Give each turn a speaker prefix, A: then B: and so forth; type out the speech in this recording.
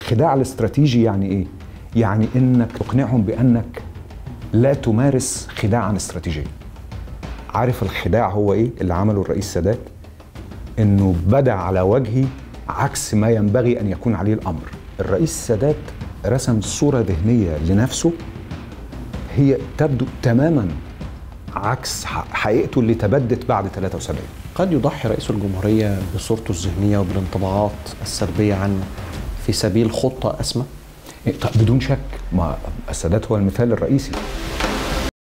A: خداع الاستراتيجي يعني ايه يعني انك تقنعهم بانك لا تمارس خداعا استراتيجيا عارف الخداع هو ايه اللي عمله الرئيس سادات انه بدا على وجهي عكس ما ينبغي ان يكون عليه الامر الرئيس سادات رسم صوره ذهنيه لنفسه هي تبدو تماما عكس حقيقته اللي تبدت بعد 73
B: قد يضحي رئيس الجمهورية بصورته الذهنية وبالانطباعات السلبية عنه في سبيل خطة أسمى؟
A: بدون شك ما السادات هو المثال الرئيسي